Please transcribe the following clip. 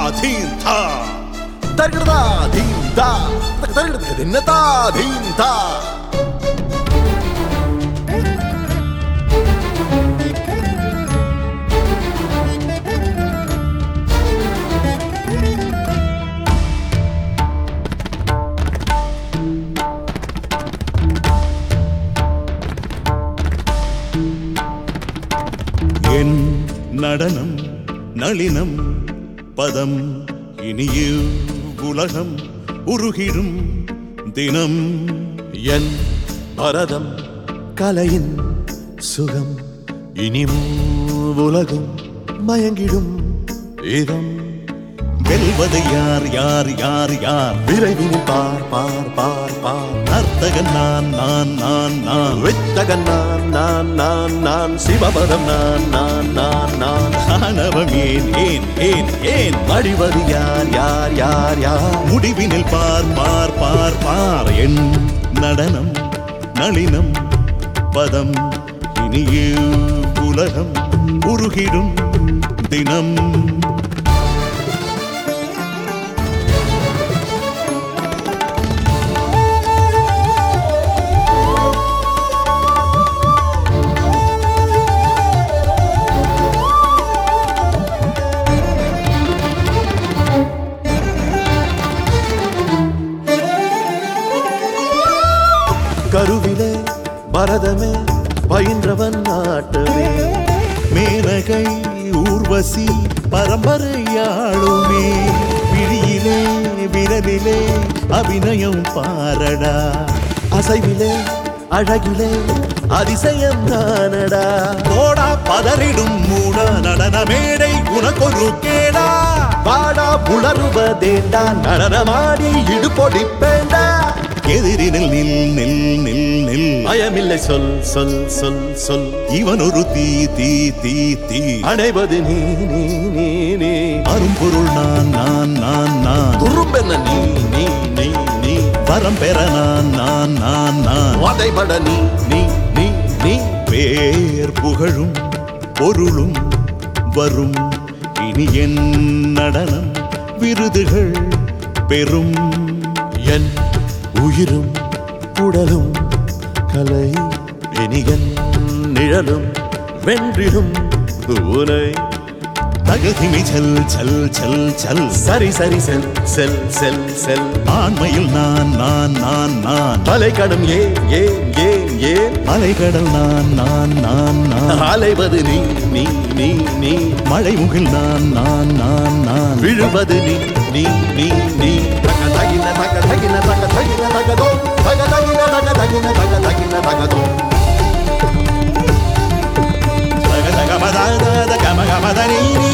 theme தா தர்கடதா theme தா தர்கடது என்னதா தீம் தா என் நடனம் நளினம் பதம் இனிய உலகம் உருகிடும் தினம் என் பரதம் கலையின் சுகம் இனி உலகும் மயங்கிடும் இதம் வெல்வது யார் யார் யார் யார் விரைவில் பார் பார் பார் பார் நர்த்தகன் நான் நான் நான் நான் வித்தகன் நான் நான் நான் நான் சிவபதம் நான் நான் நான் நான் ஆணவம் ஏன் ஏன் ஏன் ஏன் அடிவது யார் யார் யார் யார் முடிவினில் பார் பார் பார் பார் என் நடனம் நளினம் பதம் இனிய உலகம் உருகிடும் தினம் கருவிலே பரதமே பயின்றவன் நாட்டவே மேனகை ஊர்வசி பரம்பரையாளுமே விழியிலே விரலிலே அபிநயம் பாரடா அசைவிலே அழகிலே அதிசயம் தானடா போடா பதறிடும் மூட நடன மேடை உனக்கொரு கேடா பாடா புலருவதேண்டா நடனமாடி இடுபொடிப்பேண்டா எதிரினில் நில் நில் நில் நில் பயமில்லை சொல் சொல் சொல் சொல் இவன் ஒரு தீ தீ தீ தீ அடைவது நீ நீ நீ நீ அரும்பொருள் நான் நான் நான் நான் துரும்பென்ன நீ நீ நீ நீ வரம் பெற நான் நான் நான் நான் வதைபட நீ நீ நீ நீ பேர் புகழும் பொருளும் வரும் இனி என் நடனம் விருதுகள் பெறும் என் உயிரும் உடலும் கலை இனியன் நிழலும் வென்றிடும் உனை தகதிமை செல் செல் செல் செல் சரி சரி செல் செல் செல் செல் ஆண்மையில் நான் நான் நான் நான் அலைக்கடும் ஏன் ஏன் ஏன் ஏன் அலைகடல் நான் நான் நான் நான் அலைவது நீ நீ நீ நீ மழைமுகில் நான் நான் நான் நான் விழுவது நீ நீ நீ நீ தக தகின தக தகின தக தகின தகதோ தக தகின தக தகின தக தகின தகதோ தக தக மத தக மக மத நீ நீ